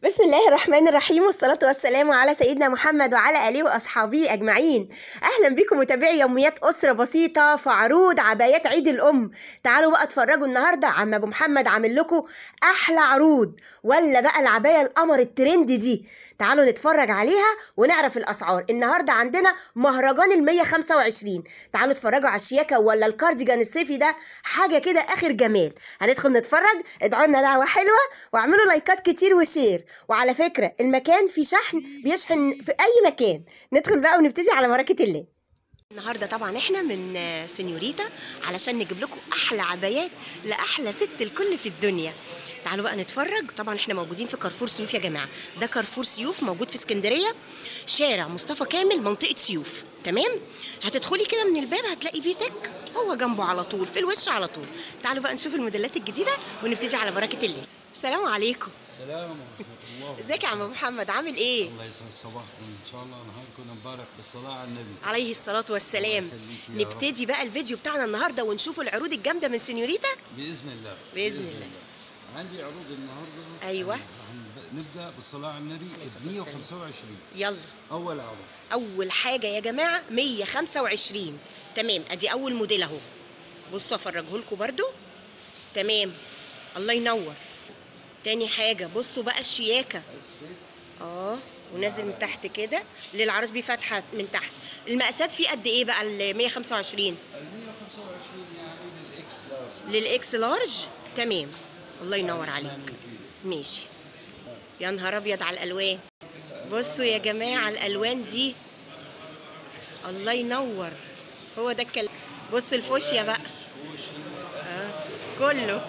بسم الله الرحمن الرحيم والصلاة والسلام على سيدنا محمد وعلى آله وأصحابه أجمعين أهلا بكم متابعي يوميات أسرة بسيطة في عروض عبايات عيد الأم تعالوا بقى اتفرجوا النهاردة عم أبو محمد عامل لكم أحلى عروض ولا بقى العباية القمر الترند دي تعالوا نتفرج عليها ونعرف الأسعار النهاردة عندنا مهرجان ال 125 تعالوا اتفرجوا على الشياكة ولا الكارديجان الصيفي ده حاجة كده آخر جمال هندخل نتفرج ادعوا لنا دعوة حلوة واعملوا لايكات كتير وشير وعلى فكرة المكان فيه شحن بيشحن في أي مكان ندخل بقى ونبتدي على بركة الله النهارده طبعا احنا من آه، سينيوريتا علشان نجيب لكم احلى عبايات لاحلى ست الكل في الدنيا تعالوا بقى نتفرج طبعا احنا موجودين في كارفور سيوف يا جماعه ده كارفور سيوف موجود في اسكندريه شارع مصطفى كامل منطقه سيوف تمام هتدخلي كده من الباب هتلاقي بيتك هو جنبه على طول في الوش على طول تعالوا بقى نشوف الموديلات الجديده ونبتدي على بركه الله السلام عليكم السلام ورحمة الله ازيك يا عم محمد عامل ايه الله يسعد صباحكم ان شاء الله نهاركم مبارك بالصلاة على النبي عليه الصلاة والسلام الله يخليك يا رب. نبتدي بقى الفيديو بتاعنا النهارده ونشوف العروض الجامده من سينيوريتا بإذن الله بإذن الله. عندي عروض النهارده أيوة. رح نبدأ بالصلاة على النبي عليه الصلاة 125 يلا أول عرض اول حاجه يا جماعه 125 تمام ادي اول موديل اهو بصوا افرجه لكم برده تمام الله ينور تاني حاجه بصوا بقى الشياكه اه ونازل من تحت كده للعروس بيه فتحه من تحت المقاسات فيه قد ايه بقى ال 125 ال 125 يعني للإكس لارج للاكس لارج تمام الله ينور عليك 8 كيلو ماشي يا نهار ابيض على الالوان بصوا يا جماعه الالوان دي الله ينور هو ده الكلام بصوا الفوشيا بقى آه. كله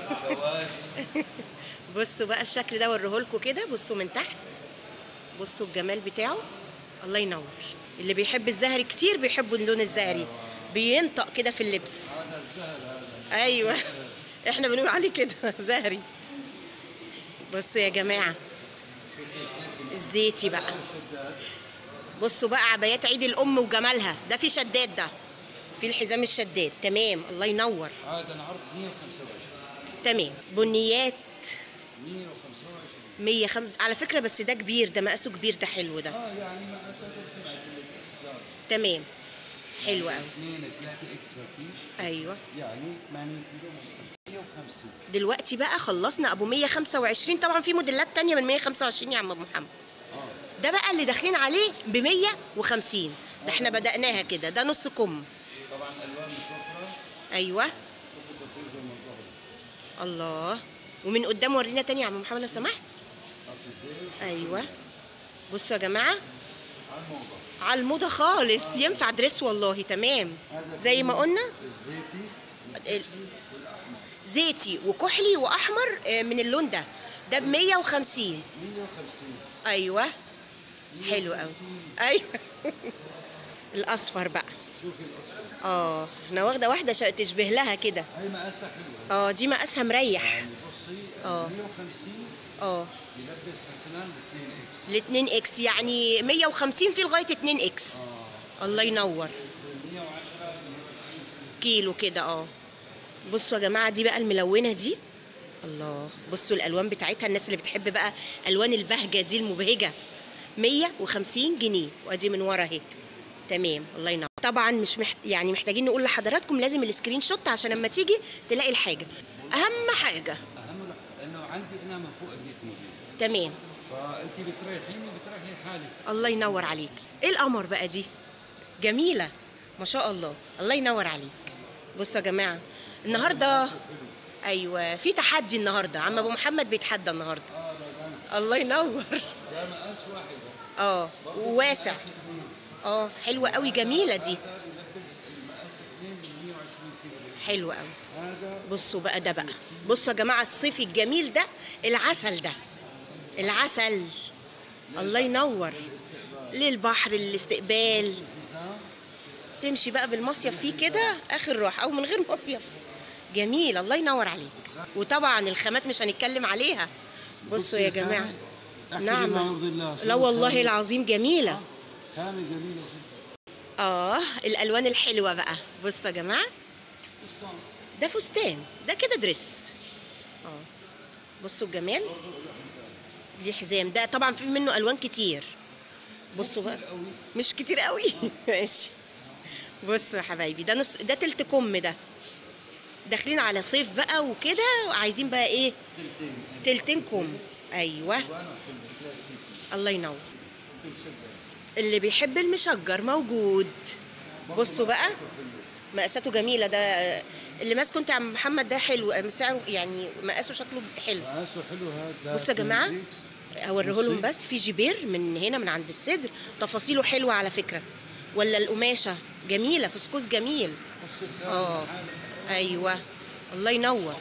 بصوا بقى الشكل ده وريهولكوا كده بصوا من تحت بصوا الجمال بتاعه الله ينور اللي بيحب الزهري كتير بيحبوا اللون الزهري بينطق كده في اللبس هذا الزهر هذا ايوه احنا بنقول عليه كده زهري بصوا يا جماعه الزيتي بقى شداد بصوا بقى عبايات عيد الام وجمالها ده في شداد ده في الحزام الشداد تمام الله ينور هذا العرض 125 تمام بنيات 125 100 خم... على فكره بس ده كبير ده مقاسه كبير ده حلو ده اه يعني مقاساته بتبعد للإكس لارج تمام حلو قوي 2 3 إكس ما فيش ايوه يعني 80 كيلو 150 دلوقتي بقى خلصنا ابو 125 طبعا في موديلات تانية من 125 يا عم أبو محمد اه ده بقى اللي داخلين عليه ب 150 ده احنا بدأناها كده ده نص كم طبعا الوان متوفره ايوه شوفوا التطوير زي ما ظهر الله ومن قدام ورينا تاني يا عم محمد لو سمحت عارف ازاي ايوه بصوا يا جماعه على الموضه على الموضه خالص ينفع دريس والله تمام هذا زي ما فيه قلنا الزيتي ال- والاحمر زيتي وكحلي واحمر آه، من اللون ده ده ب 150 150 ايوه حلو قوي 150. ايوه الاصفر بقى شوفي الاصفر اه انا واخده واحده شا- تشبه لها كده هي مقاسها حلوه اه دي مقاسها مريح يعني بصي آه. 150 اه يلبس مثلا 2 اكس ال 2 اكس يعني 150 في لغايه 2 اكس اه الله ينور 110 كيلو كده اه بصوا يا جماعه دي بقى الملونه دي الله بصوا الالوان بتاعتها الناس اللي بتحب بقى الوان البهجه دي المبهجه 150 جنيه وادي من ورا اهي تمام الله ينور طبعا مش محت... يعني محتاجين نقول لحضراتكم لازم السكرين شوت عشان لما تيجي تلاقي الحاجه اهم حاجه اهم لك- لانه عندي انا من فوق ال 100 موديل تمام فانت بتريحيني بتريحي حالك الله ينور عليك ايه القمر بقى دي جميله ما شاء الله الله ينور عليك بصوا يا جماعه النهارده ايوه في تحدي النهارده عم ابو محمد بيتحدى النهارده اه ده ده الله ينور ده مقاس واحد اه وواسع مقاس اثنين اه حلوه قوي جميله دي هذا بيلبس المقاس اثنين من 120 كيلو حلوه قوي هذا بصوا بقى ده بقى بصوا يا جماعه الصيف الجميل ده العسل ده العسل الله ينور للبحر للاستقبال الحزام تمشي بقى بالمصيف فيه كده اخر راحه او من غير مصيف جميل الله ينور عليك وطبعا الخامات مش هنتكلم عليها بصوا يا جماعه نعم نعم ما يرضي الله لا والله العظيم جميله خامة جميلة جدا اه الالوان الحلوه بقى بصوا يا جماعه فستان ده فستان ده كده دريس اه بصوا الجمال ليه حزام ده طبعا في منه الوان كتير بصوا بقى قوي مش كتير قوي ماشي بصوا يا حبايبي ده نص ده تلت كم ده داخلين على صيف بقى وكده وعايزين بقى ايه تلتين تلتين كم ايوه وانا في الكلاسيكي الله ينور كل شجر اللي بيحب المشجر موجود بصوا بقى مقاساته جميله ده اللي ماسكه انت يا عم محمد ده حلو سعره يعني مقاسه شكله حلو مقاسه حلو هذا بصوا يا جماعة. اوريه لهم بصي. بس في جبير من هنا من عند الصدر تفاصيله حلوه على فكره ولا القماشه جميله فسكوس جميل اه ايوه الله ينور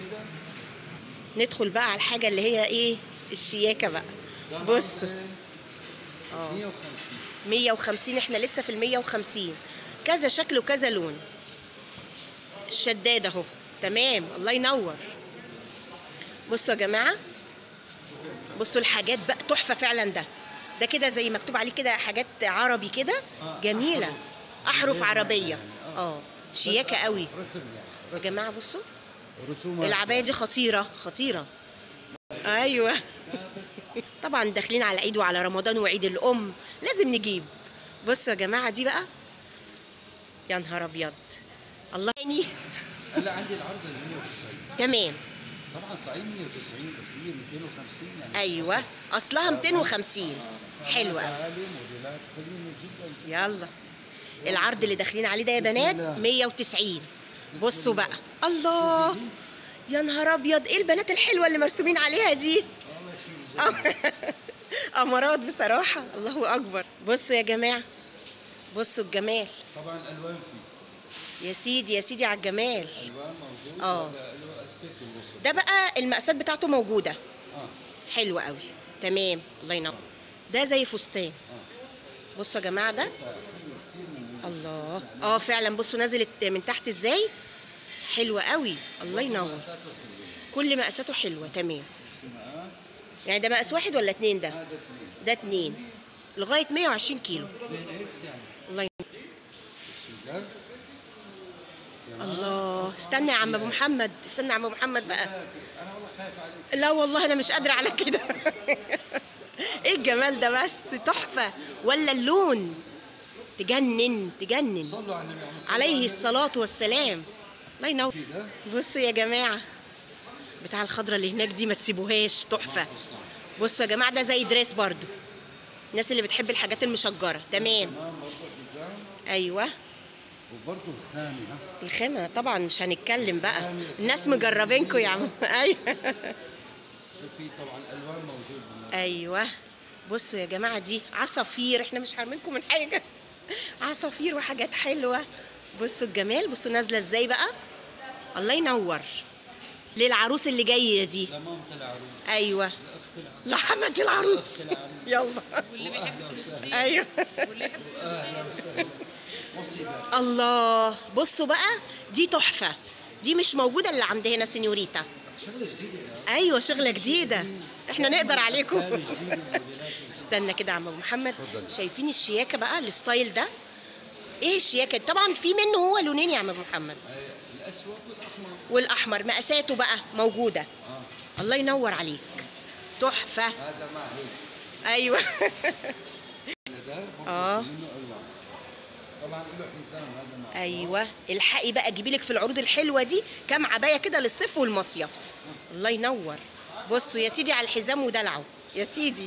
ندخل بقى على الحاجه اللي هي ايه الشياكه بقى بص اه 150 150 احنا لسه في ال 150 كذا شكل وكذا لون الشداد اهو تمام الله ينور بصوا يا جماعه بصوا الحاجات بقى تحفه فعلا ده ده كده زي مكتوب عليه كده حاجات عربي كده آه، جميله أحرف. احرف يعني عربيه يعني، آه. اه شياكه قوي رسم يعني يا رسم. جماعه بصوا رسومات العبايه دي خطيره خطيره ايوه طبعا داخلين على العيد وعلى رمضان وعيد الام لازم نجيب بصوا يا جماعه دي بقى يا نهار ابيض الله يعني هلا عندي العرض ال 190 تمام طبعا صحيح 190 بس هي 250 يعني ايوه اصلها 250 حلوه قوي عالي موديلات حلوه جدا يلا العرض اللي داخلين عليه ده يا بنات 190 بصوا بقى الله يا نهار ابيض ايه البنات الحلوه اللي مرسومين عليها دي اه ماشي امارات بصراحه الله اكبر بصوا يا جماعه بصوا الجمال طبعا الوان فيه يا سيدي يا سيدي على الجمال الوان موجود آه. وهذا له استيك بالوسط ده بقى المقاسات بتاعته موجوده اه حلوه قوي تمام الله ينور ده زي فستان اه بصوا يا جماعه ده حلو كتير من الله اه فعلا بصوا نزلت من تحت ازاي حلوه قوي الله ينور مقاساته حلوه كل مقاساته حلوه تمام بس مقاس يعني ده مقاس واحد ولا اتنين ده هذا اثنين ده اتنين لغايه 120 كيلو 2 اكس يعني الله ينور. بس ده الله استنى يا عم ابو محمد استنى يا عم ابو محمد بقى انا والله خايف عليك لا والله انا مش قادره على كده ايه الجمال ده بس تحفه ولا اللون تجنن تجنن صلوا على النبي عليه الصلاة عليه والسلام. الصلاه والسلام الله ينور في ده بصوا يا جماعه بتاع الخضره اللي هناك دي ما تسيبوهاش تحفه بصوا يا جماعه ده زي دريس برضو الناس اللي بتحب الحاجات المشجره تمام تمام برضه حزام ايوه وبرضه الخامي ها الخامه طبعا مش هنتكلم بقى الناس مجربينكم يا عم ايوه في طبعا الوان موجود بالنص. ايوه بصوا يا جماعه دي عصافير احنا مش حارمينكم من حاجه عصافير وحاجات حلوه بصوا الجمال بصوا نازله ازاي بقى الله ينور للعروس اللي جايه دي لمامة العروس ايوه لاخت العروس لحمة العروس يلا واهلا وسهلا ايوه واهلا وسهلا وصيدا الله بصوا بقى دي تحفه دي مش موجوده اللي عند هنا سينيوريتا شغله جديده يا ايوه شغله جديده احنا نقدر عليكم أفكار جديده وموديلات استنى كده يا عم ابو محمد اتفضل. شايفين الشياكه بقى الستايل ده ايه الشياكه طبعا في منه هو لونين يا عم ابو محمد آه، الاسود والاحمر والاحمر مقاساته بقى موجوده اه الله ينور عليك تحفه هذا ما هيك ايوه ده برضه آه. منه الوان طبعا له حزام هذا ما ايوه الحقي بقى جيبي لك في العروض الحلوه دي كام عبايه كده للصيف والمصيف الله ينور بصوا يا سيدي على الحزام ودلعه يا سيدي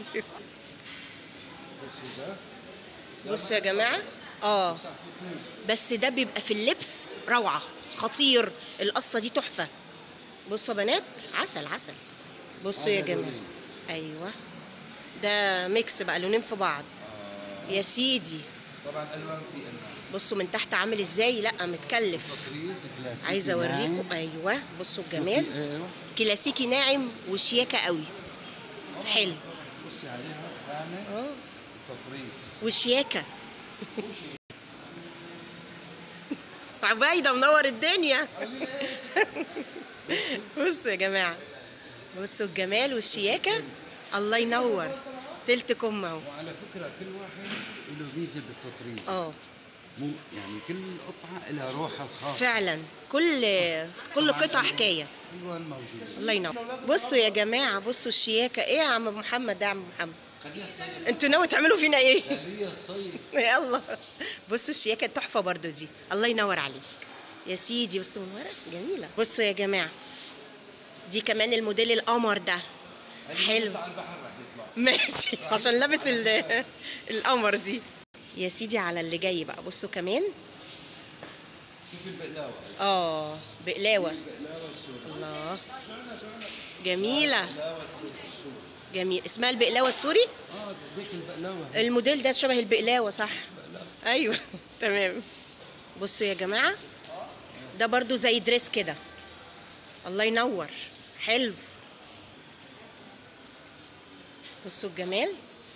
بص ده بصوا يا جماعه اه تسعة في اثنين بس ده بيبقى في اللبس روعه خطير القصه دي تحفه بصوا يا بنات عسل عسل بصوا يا هذا جماعه لونين. ايوه ده ميكس بقى لونين في بعض آه. يا سيدي طبعا الوان في الوان بصوا من تحت عامل ازاي لا متكلف تطريز كلاسيكي عايزه اوريكم ناعم. ايوه بصوا الجمال شوفي، ايوه كلاسيكي ناعم وشياكه قوي حلو بصي عليها خامه اه وتطريز وشياكه عبايده منور الدنيا بصوا يا جماعه بصوا الجمال والشياكه الله ينور تلت كم اهو وعلى فكره كل واحد له ميزه بالتطريز اه مو يعني كل قطعه لها روحها الخاصه فعلا كل كل طبعاً قطعه الألوان- حكايه الالوان موجوده الله ينور بصوا يا جماعه بصوا الشياكه ايه يا عم محمد ده يا عم محمد خليها الصيف انتوا ناوي تعملوا فينا ايه خليها الصيف يلا بصوا الشياكه تحفه برضو دي الله ينور عليك يا سيدي بصوا من ورا جميله بصوا يا جماعه دي كمان الموديل القمر ده حلو على البحر رح يطلع ماشي عشان لابس ال- القمر دي يا سيدي على اللي جاي بقى بصوا كمان شوف البقلاوه اه بقلاوه البقلاوه السوري الله جميله البقلاوه السوري جميل اسمها البقلاوه السوري اه ديك البقلاوه هي الموديل ده شبه البقلاوه صح البقلاوه ايوه تمام بصوا يا جماعه ده برضو زي دريس كده الله ينور حلو بصوا الجمال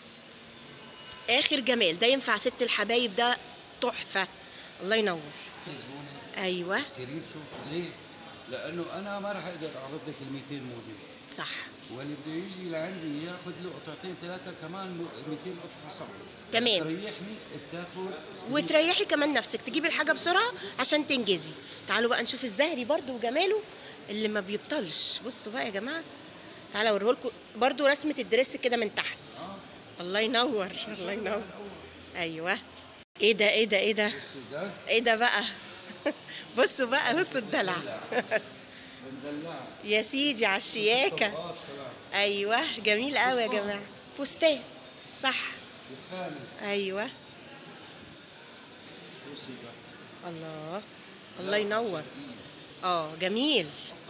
اخر جمال ده ينفع ست الحبايب ده تحفه الله ينور في زبونه ايوه بس كريم شوف ليه؟ لانه انا ما راح اقدر اعرض لك ال 200 موديل صح واللي بده يجي لعندي ياخذ له قطعتين ثلاثه كمان مو- 200 قطعه صعب تمام. تريحني بتاخذ سكرين. وتريحي كمان نفسك تجيبي الحاجه بسرعه عشان تنجزي تعالوا بقى نشوف الزهري برضو وجماله اللي ما بيبطلش بصوا بقى يا جماعه تعالوا اوريهولكم برضو رسمه الدريس كده من تحت الله ينور الله ينور ايوه ايه ده ايه ده ايه ده بس ده ايه ده بقى بصوا بقى بصوا الدلع بندلعها يا سيدي على الشياكه طبقات كمان ايوه جميل قوي يا جماعه فستان صح وخامه ايوه بصي ده الله الله ينور اه جميل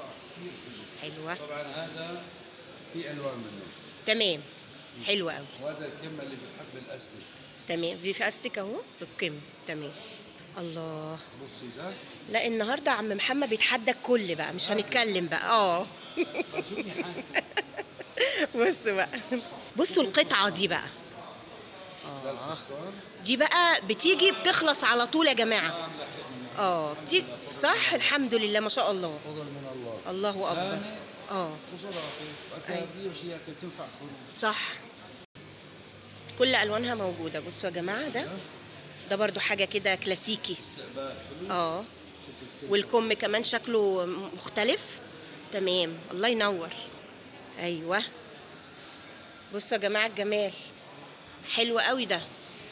حلوه طبعا هذا في الوان منه تمام حلوه قوي وهذا الكم اللي بحب الاستك تمام في في استك اهو بالكم تمام الله بصي ده لا النهارده عم محمد بيتحدى الكل بقى مش هنتكلم بقى اه شوفني حالي بصوا بقى بصوا القطعه دي بقى ده الفستان دي بقى بتيجي بتخلص على طول يا جماعه اه بتيجي صح الحمد لله ما شاء الله فضل من الله الله اكبر ثاني اه وزرافه وكابريه وشياكه بتنفع خروج صح كل الوانها موجوده بصوا يا جماعه ده ده برضو حاجه كده كلاسيكي استقبال حلو اه شوف الكم والكم كمان شكله مختلف تمام الله ينور ايوه بصوا يا جماعه الجمال حلو قوي ده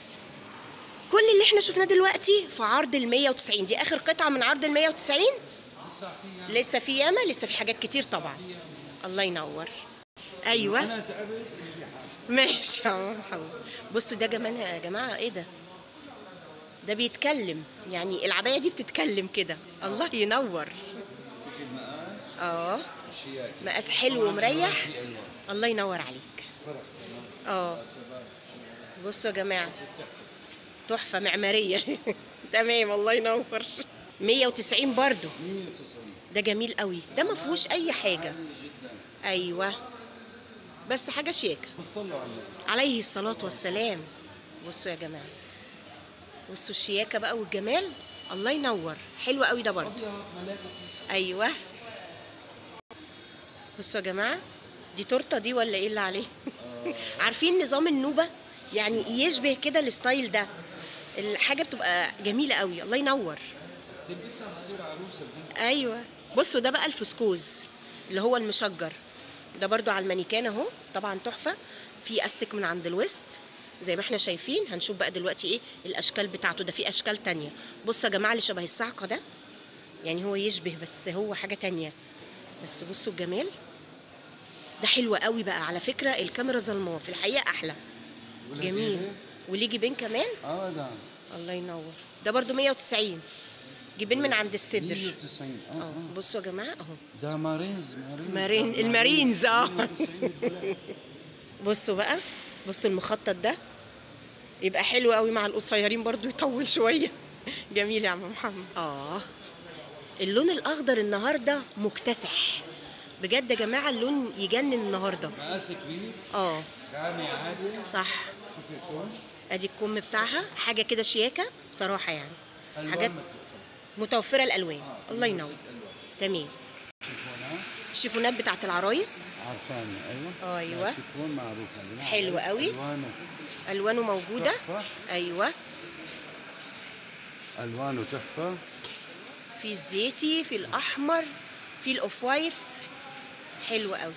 كل اللي احنا شفناه دلوقتي في عرض ال 190 دي اخر قطعه من عرض ال 190 لسه فيها لسه في ياما لسه في حاجات كتير طبعا الله ينور ايوه انا تعبت اللي بحاجه ماشي يا عم محمد بصوا ده كمان يا جماعه ايه ده ده بيتكلم يعني العبايه دي بتتكلم كده الله ينور شوف المقاس اه والشياكه مقاس حلو طبعاً ومريح في الوان الله ينور عليك فرق كمان اه شباب بصوا يا جماعه تحفه معماريه تمام الله ينور 190 برضو 190 ده جميل قوي ده ما فيهوش اي حاجه عالي جدا ايوه بس حاجه شياكه بتصلوا على النبي عليه الصلاة والسلام بصوا يا جماعة بصوا الشياكة بقى والجمال الله ينور حلو قوي ده برضه ابيض ملائكي ايوه بصوا يا جماعة دي تورته دي ولا ايه اللي عليه عارفين نظام النوبة يعني يشبه كده الستايل ده الحاجة بتبقى جميلة قوي الله ينور تلبسها بتصير عروسه البنت ايوه بصوا ده بقى الفسكوز اللي هو المشجر ده برضو على المانيكان اهو طبعا تحفه في استك من عند الويست زي ما احنا شايفين هنشوف بقى دلوقتي ايه الاشكال بتاعته ده في اشكال تانية بصوا يا جماعه اللي شبه الصعقه ده يعني هو يشبه بس هو حاجه تانية بس بصوا الجمال ده حلو قوي بقى على فكره الكاميرا ظلماه في الحقيقه احلى ولا جميل كيف؟ وليه جيبين كمان ابدا الله ينور ده برضو 190 جيبين من عند الصدر 190 اه اه آه. بصوا يا جماعه اهو ده مارينز مارينز مارين- ده المارينز، آه. 190 بالبلد. بصوا بقى بصوا المخطط ده يبقى حلو قوي مع القصيرين برضو يطول شويه جميل يا عم محمد اه اللون الاخضر النهارده مكتسح بجد يا جماعه اللون يجنن النهارده مقاس كبير اه خامة عالية صح شوفي الكون ادي الكم بتاعها حاجه كده شياكه بصراحه يعني الوان حاجات متوفرة. متوفره الالوان آه، الله في ينور نفس الألوان. تمام شيفونات الشيفونات بتاعت العرايس عارفاني ايوه أيوة. شيفون معروفة حلو قوي. الوانه الوانه موجوده تحفة. ايوه الوانه تحفه في الزيتي في الاحمر في الاوف وايت حلو قوي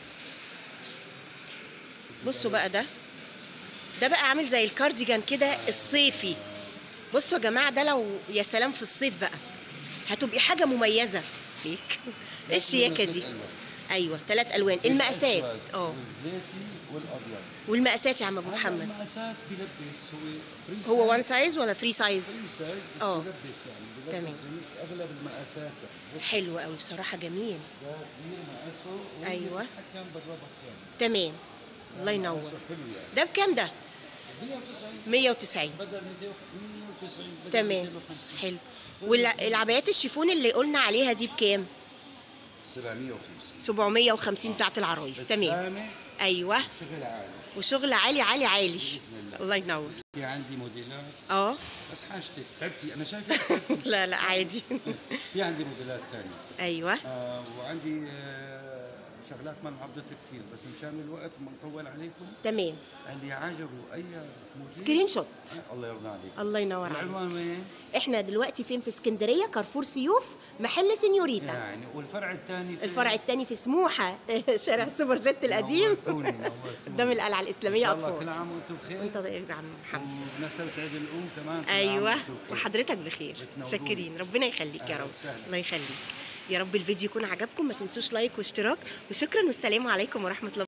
بصوا بقى ده ده بقى عامل زي الكارديجان كده الصيفي بصوا يا جماعه ده لو يا سلام في الصيف بقى هتبقي حاجه مميزه ليك ايه الشياكه دي ايوه ثلاث الوان المقاسات الأسود اه والزيتي والابيض والمقاسات يا عم ابو هلا محمد المقاسات بيلبس هو فري هو وان سايز سايز ولا فري سايز فري سايز بس اه. بيلبس يعني بيلبس تمام. اغلب المقاسات يعني حلو قوي بصراحه جميل ده كبير مقاسه وهي أيوة. بتتحكم بالربط يعني تمام الله ينور مقاسه حلو يعني ده بكام ده 190 190 بدل 290 بدل تمام 250 حلو والعبايات الشيفون اللي قلنا عليها دي بكام 750 750 بتاعت العرايس بس تمام خامة ايوه شغل عالي وشغل عالي عالي عالي بإذن الله. الله ينور في عندي موديلات اه بس حاجتك تعبتي انا شايفك لا لا عادي في عندي موديلات ثانيه ايوه آه وعندي آه شغلات ما عبدت كثير بس مشان الوقت ما نطول عليكم تمام اللي عجبه اي موديل سكرين شوت آه الله يرضى عليك الله ينور عليك العنوان وين؟ احنا دلوقتي فين في اسكندريه كارفور سيوف محل سينيوريتا يعني والفرع الثاني فين؟ الفرع الثاني في سموحه شارع السوبر جيت القديم نورتوني، نورتوني. قدام القلعه ان الاسلاميه شاء الله كل اطفال عام وانتم بخير انت طيب يا عم محمد وبمناسبة عيد الام كمان كل عام ايوه وانتم بخير. وحضرتك بخير بتنوروني. شاكرين ربنا يخليك يا أهلا رب وسهلا. الله يخليك يا رب الفيديو يكون عجبكم ما تنسوش لايك واشتراك وشكرا والسلام عليكم ورحمه الله